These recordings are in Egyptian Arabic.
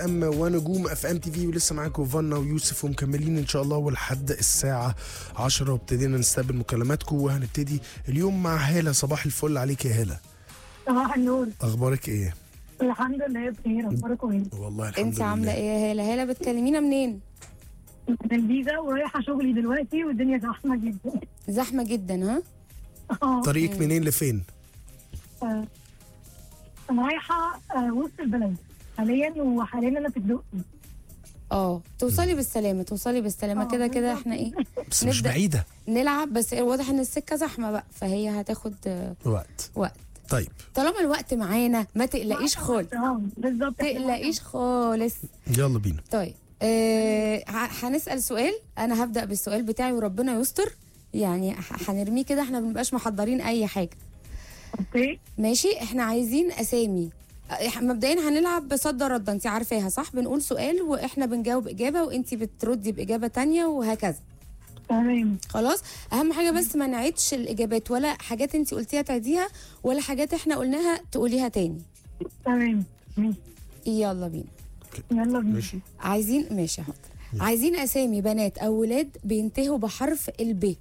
ام ونجوم اف ام تي في ولسه معاكم فانا ويوسف ومكملين ان شاء الله ولحد الساعه 10 وابتدينا نستقبل مكالماتكم وهنبتدي اليوم مع هاله صباح الفل عليك يا هاله صباح النور اخبارك ايه الحمد لله بخير اخباركم ايه؟ والله الحمد انت لله عامله ايه يا هاله هاله بتكلمينا منين من الجيزه ورايحه شغلي دلوقتي والدنيا زحمه جدا زحمه جدا ها اه طريقك منين لفين آه، انا رايحه آه، وسط البلد حاليا وحاليا انا في الدقي اه توصلي بالسلامه توصلي بالسلامه آه، كده كده بالظبط. احنا ايه بس مش نبدأ. بعيده نلعب بس واضح ان السكه زحمه بقى فهي هتاخد آه، وقت وقت طيب طالما الوقت معانا ما تقلقيش خالص اه بالظبط تقلقيش خالص يلا بينا طيب آه ه- هنسال سؤال انا هبدا بالسؤال بتاعي وربنا يستر يعني ح- هنرميه كده احنا ما بنبقاش محضرين اي حاجه اوكي ماشي احنا عايزين اسامي إح- مبدئيا هنلعب بصد رد انت عارفاها صح بنقول سؤال واحنا بنجاوب اجابه وانت بتردي باجابه تانية وهكذا تمام خلاص اهم حاجه بس ما نعيدش الاجابات ولا حاجات انت قلتيها تعيديها ولا حاجات احنا قلناها تقوليها تاني تمام ماشي يلا بينا يلا بينا ماشي عايزين ماشي حاضر عايزين اسامي بنات او ولاد بينتهوا بحرف الب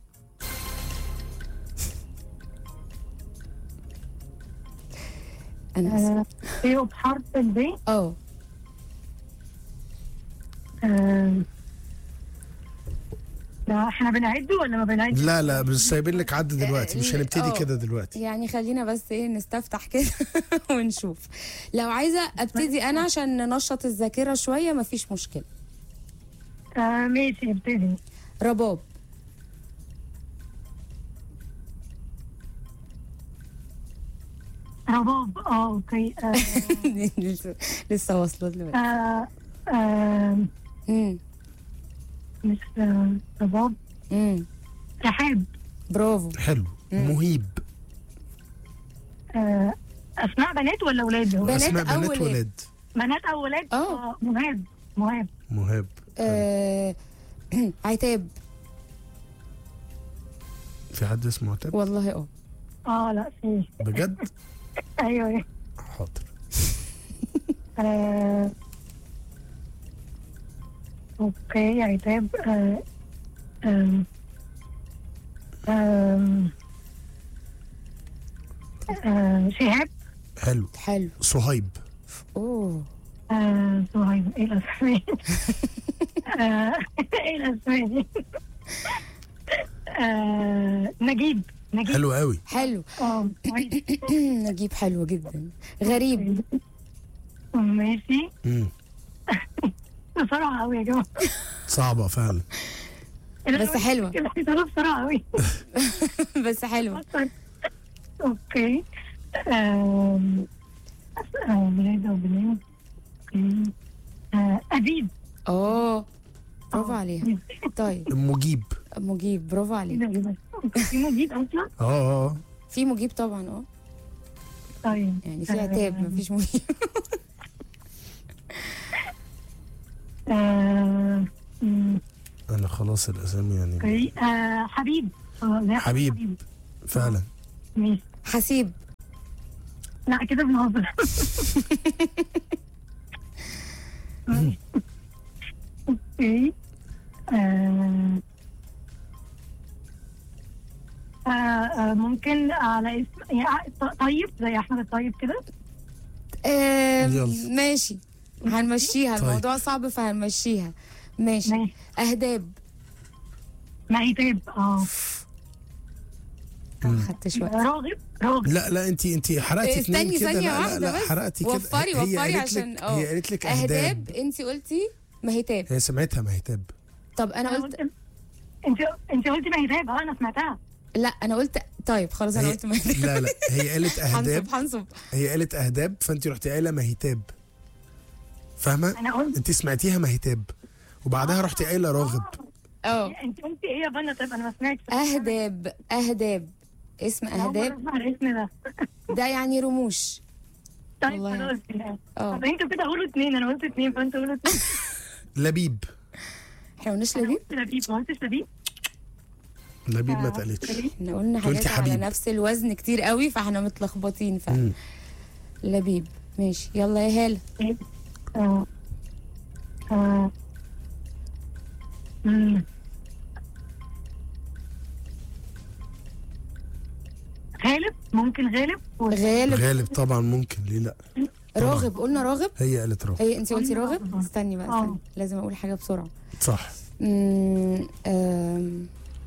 انا آه، اسفه ايه بحرف الب اه آه، لا احنا بنعد ولا ما بنعد؟ لا لا بس سايبين لك عد دلوقتي مش آه، هنبتدي آه. كده دلوقتي يعني خلينا بس ايه نستفتح كده ونشوف لو عايزه ابتدي انا عشان ننشط الذاكره شويه مفيش مشكله آه ماشي ابتدي رباب رباب اه اوكي آه، لسه- لسه واصله دلوقتي آه، آه، امم مش آه، رباب امم رحاب برافو حلو مهيب آه، اسماء بنات ولا اولاد هو؟ بنات اسماء أو بنات ولاد. ولاد بنات او ولاد آه. مهاب مهاب مهاب آه عتاب في حد اسمه عتاب والله اه اه لا في بجد ايوه ايوه حاضر آه، اوكي عتاب آه، آم، آم، آه، شهاب حلو حلو صهيب اوه آه، صهيب ايه الاسماء آه، ايه الاسماء دي آه، نجيب نجيب حلو قوي حلو اه كويس. نجيب حلو جدا غريب ماشي مم. بسرعة قوي يا جماعة صعبة فعلا بس حلوة. كده بسرعة قوي بس حلو اوكي آم، آه، ولاد وبنات اوكي آه، أديب اه برافو عليها طيب مجيب مجيب برافو ايه عليها ده ايه ده في مجيب اصلا اه اه في مجيب طبعا اه طيب يعني في عتاب مفيش مجيب آه، مم، انا خلاص الاسامي يعني اوكي آه، حبيب آه، لا، حبيب. فعلا ماشي حسيب لا كده بنهزر اوكي آه، آه، آه، ممكن على اسم يعني طيب زي احمد الطيب كده آم، يلا. ماشي هنمشيها طيب. الموضوع صعب فهنمشيها ماشي ماشي اهداب مهيتاب اه ما خدتش وقت راغب راغب لا لا انت انت حرقتي اتنين استني كده ثانية لا لا واحدة لا بس حرقتي كده وفري هي وفري قالت عشان لك اه هي قالت لك اهداب اهداب انت قلتي مهتاب هي سمعتها مهتاب طب انا انا قلت قلت انت انت قلتي مهيتاب اه انا سمعتها لا انا قلت طيب خلاص انا هي- قلت مهتاب لا لا هي قالت اهداب هنصب هنصب هي قالت اهداب فانت رحتي قايله مهتاب فاهمه انا قلت انت سمعتيها مهتاب وبعدها رحتي قايله راغب اه انت قلتي ايه يا بنا طيب انا ما سمعتش اهداب اهداب اسم أنا أول مرة اهداب اسمع الاسم ده ده يعني رموش طيب والله. انا قلت لا. اه طب انتوا كده قولوا اثنين انا قلت اثنين فانتوا قولوا اثنين لبيب احنا قلناش انا لبيب قلت لبيب ما قلتش لبيب لبيب ما آه، اتقالتش لبيب. احنا قلنا قلتي حاجات على حبيب. نفس الوزن كتير قوي فاحنا متلخبطين فعلا مم. لبيب ماشي يلا يا هاله آه، مم. غالب ممكن غالب و- غالب غالب طبعا ممكن ليه لا راغب قلنا راغب هي قالت راغب هي انت قلتي قلنا راغب راغب. استني بقى اه. استني لازم اقول حاجه بسرعه صح مم، آم،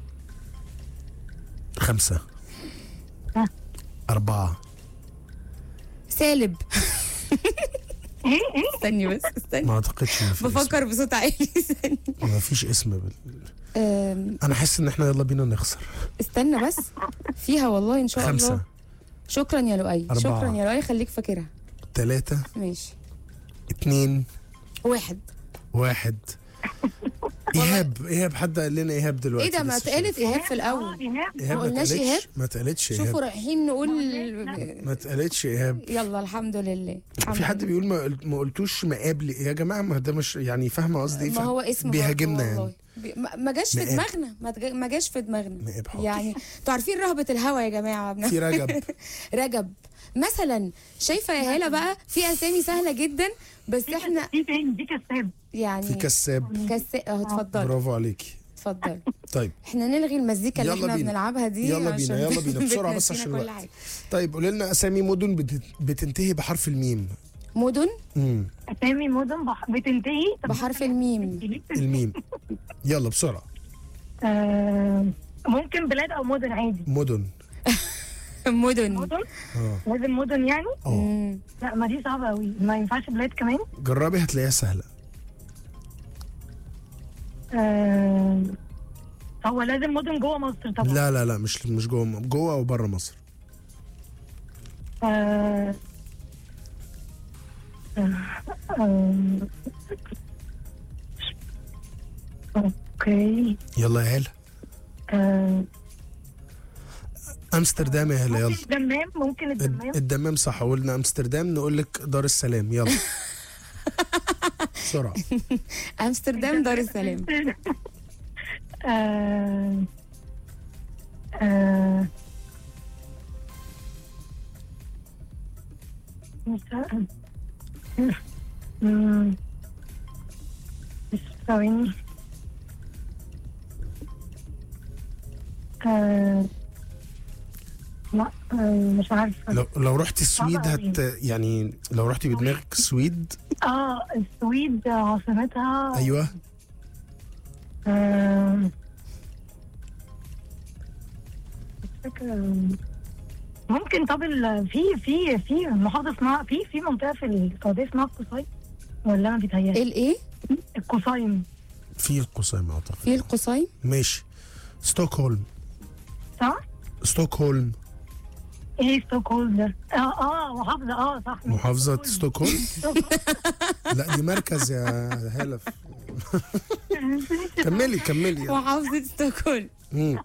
خمسة ها. أربعة سالب ايه ايه استني بس استني ما أعتقدش إن في بفكر بصوت عالي استني اسم. ما فيش اسم بال... آم، أنا حاسس إن إحنا يلا بينا نخسر استنى بس فيها والله ان شاء خمسة الله شكرا يا لؤي أربعة. شكرا يا لؤي خليك فاكرها ثلاثة ماشي اتنين واحد واحد إيهاب إيهاب حد قال لنا إيهاب دلوقتي ايه ده ما لسه اتقالت شايف. ايهاب في آه، الاول إيهاب. إيهاب ما ما قلناش اتقالتش إيهاب؟ ما اتقالتش شوفوا إيهاب رايحين نقول ما اتقالتش إيهاب يلا الحمد لله الحمد في حد لله. بيقول ما, قل- ما قلتوش مقابل يا جماعة ما ده مش يعني فاهمة قصدي إيه ما هو اسم برضه بيهاجمنا والله. يعني بي- ما- ما جاش في مقاب. دماغنا ما تج- ما جاش في دماغنا مقاب حاضر. يعني انتوا عارفين رهبه الهوا يا جماعه بن- في رجب رجب مثلا شايفه يا هاله بقى في اسامي سهله جدا بس احنا في تاني دي كساب يعني في كساب كس اهو اتفضل برافو عليكي اتفضل طيب احنا نلغي المزيكا اللي يلا احنا بينا. بنلعبها دي يلا بينا، عشان يلا بينا، بسرعة بس بتنسينا عشان كل الوقت. حاجة. طيب قولي لنا اسامي مدن بت... بتنتهي بحرف الميم مدن امم اسامي مدن بح... بتنتهي طب بحرف الميم الميم يلا بسرعه آه، ممكن بلاد او مدن عادي مدن مدن مدن اه لازم مدن يعني اه مم. لا ما دي صعبه قوي ما ينفعش بلاد كمان جربي هتلاقيها سهله آه، هو لازم مدن جوه مصر طبعا لا لا لا مش مش جوه جوه او بره مصر آه، آه، آه، اوكي يلا يا هلا آه، امستردام يا هلا يلا ممكن الدمام ممكن الد- الدمام الدمام صح قلنا امستردام نقول لك دار السلام يلا بسرعه امستردام دار السلام آه، آه، مش عارف. مم. مش ثواني آه، لا آه، مش عارفة لو لو رحتي السويد صعبة أوي. هت يعني لو رحتي بدماغك السويد اه السويد عاصمتها ايوه آه، مش فاكرة ممكن طب ال- في في في محافظة اسمها في في منطقة في السعودية اسمها القصيم ولا أنا بيتهيألي الايه القصيم في القصيم اعتقد في القصيم ماشي ستوكهولم صح؟ ستوكهولم ايه ستوكهولم ده؟ اه اه محافظة اه صح محافظة ستوكهولم لا دي مركز يا هالة كملي كملي محافظه ستوكهولم مم.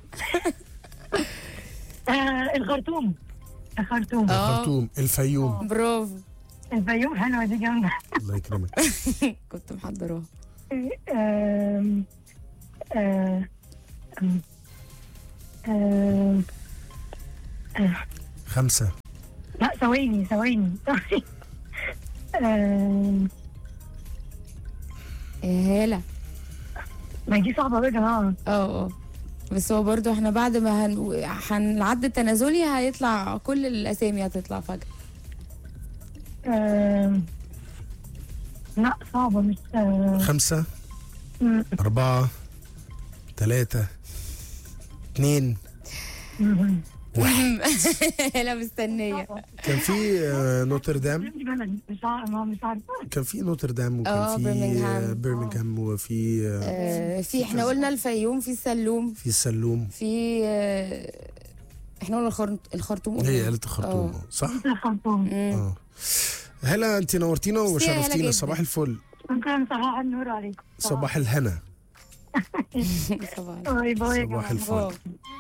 آه الخرطوم الخرطوم اه الخرطوم الفيوم برافو الفيوم حلوة دي جامدة الله يكرمك كنت محضراها آم، آه، آم، آم، آه، خمسة لا ثواني ثواني آم، يا هاله ما دي صعبة أوي يا جماعة اه اه بس هو برضو احنا بعد ما هن... هنعد التنازلي هيطلع كل الاسامي هتطلع فجاه آم، لا صعبة مش آه، خمسة م- أربعة ثلاثة اثنين م- واحد هاله مستنيه كان في آه، نوتردام دي بلد مش عارفة ما مش عارفة كان في نوتردام آه، وكان في برمنغهام. آه، برمنغهام وفي آه، آه في احنا قلنا الفيوم في السلوم في السلوم في آه احنا قلنا الخرط... الخرطوم هي قلنا. قالت الخرطوم آه. آه، صح؟ الخرطوم مم. اه هلا انت نورتينا ميرسي يا هلا وشرفتينا جدا. صباح الفل شكرا صباح النور عليكم صباح الهنا صباح باي باي يا صباح جماعة. الفل